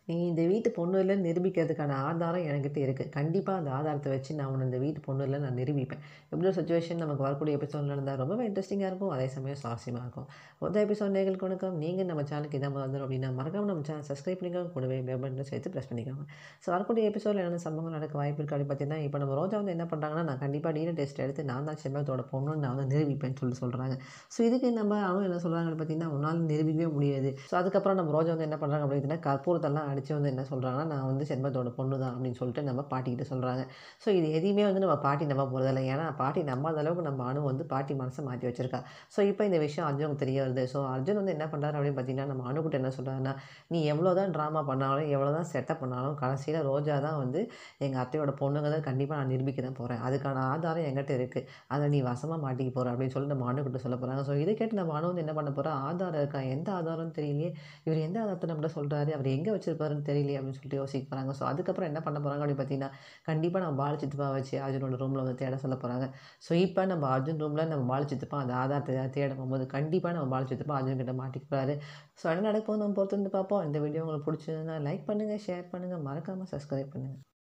நீ இந்த வீட்டு பொண்ணு இல்லைன்னு நிரூபிக்கிறதுக்கான ஆதாரம் என்கிட்ட இருக்குது கண்டிப்பாக அந்த ஆதாரத்தை வச்சு நான் உன்னை இந்த வீட்டு பொண்ணு இல்லை நான் நிரூபிப்பேன் எப்படி ஒரு சுச்சுவேஷன் நமக்கு வரக்கூடிய எபிசோட் நடந்தால் ரொம்பவே இன்ட்ரெஸ்டிங்காக இருக்கும் அதே சமயம் சுவாரஸ்யமாக இருக்கும் மொதல் எபிசோட் நேர்களுக்கு வணக்கம் நீங்கள் நம்ம சேனலுக்கு இதான் வந்தோம் அப்படின்னா மறக்காம நம்ம சேனல் சப்ஸ்கிரைப் பண்ணிக்கோங்க கூடவே பெல் பட்டனை சேர்த்து ப்ரெஸ் பண்ணிக்கோங்க ஸோ வரக்கூடிய எபிசோடில் என்னென்ன சம்பவங்கள் நடக்க வாய்ப்பு இருக்குது அப்படின்னு பார்த்தீங்கன்னா இப்போ நம்ம ரோஜா வந்து என்ன பண்ணுறாங்கன்னா நான் கண்டிப்பாக டீன டெஸ்ட் எடுத்து நான் தான் செல்வத்தோட பொண்ணுன்னு நான் வந்து நிரூபிப்பேன்னு சொல்லி சொல்கிறாங்க ஸோ இதுக்கு நம்ம அவங்க என்ன சொல்கிறாங்கன்னு பார்த்தீங்கன்னா உன்னால் நிரூபிக்கவே முடியாது ஸோ அதுக்கப்புறம் நம்ம ரோஜா வந்து என்ன பண்ணுறாங்க அப்படின்னா கற்பூரத்தெல்லாம் அடித்து வந்து என்ன சொல்கிறாங்கன்னா நான் வந்து செண்பத்தோட பொண்ணு தான் அப்படின்னு சொல்லிட்டு நம்ம பாட்டிக்கிட்ட சொல்கிறாங்க ஸோ இது எதையுமே வந்து நம்ம பாட்டி நம்ப போகிறதில்ல ஏன்னா பாட்டி நம்பாத அளவுக்கு நம்ம அணு வந்து பாட்டி மனசை மாற்றி வச்சிருக்கா ஸோ இப்போ இந்த விஷயம் அர்ஜுனுக்கு தெரிய வருது ஸோ அர்ஜுன் வந்து என்ன பண்ணுறாரு அப்படின்னு பார்த்தீங்கன்னா நம்ம அணுக்கிட்ட என்ன சொல்கிறாருன்னா நீ எவ்வளோ தான் ட்ராமா பண்ணாலும் எவ்வளோ தான் செட்டப் பண்ணாலும் கடைசியில் ரோஜா தான் வந்து எங்கள் அத்தையோட பொண்ணுங்க தான் கண்டிப்பாக நான் நிரூபிக்க தான் போகிறேன் அதுக்கான ஆதாரம் என்கிட்ட இருக்குது அதை நீ வசமாக மாட்டிக்க போகிற அப்படின்னு சொல்லிட்டு நம்ம அணுக்கிட்ட சொல்ல போகிறாங்க ஸோ இதை கேட்டு நம்ம அணு வந்து என்ன பண்ண போகிறா ஆதாரம் இருக்கா எந்த ஆதாரம்னு தெரியலையே இவர் எந்த ஆதாரத்தை நம்மகிட்ட சொல்கிறாரு அவர் எங்கே வச்சிருப்பாருன்னு தெரியலையே அப்படின்னு சொல்லிட்டு யோசிக்க போகிறாங்க ஸோ அதுக்கப்புறம் என்ன பண்ண போகிறாங்க அப்படின்னு பார்த்தீங்கன்னா கண்டிப்பாக நம்ம பால சித்தப்பா வச்சு அர்ஜுனோட ரூமில் வந்து தேட சொல்ல போகிறாங்க ஸோ இப்போ நம்ம அர்ஜுன் ரூமில் நம்ம பால சித்தப்பா அந்த ஆதாரத்தை தேட போகும்போது கண்டிப்பாக நம்ம பால சித்தப்பா அர்ஜுன் கிட்ட மாட்டிக்கிறாரு ஸோ என்ன நடக்க போகுது நம்ம பொறுத்து வந்து பார்ப்போம் இந்த வீடியோ உங்களுக்கு பிடிச்சதுன்னா லைக் பண்ணுங்கள் ஷேர் பண்ணுங்கள் மறக்காமல் சப்ஸ்கிரைப் பண்ணுங்கள்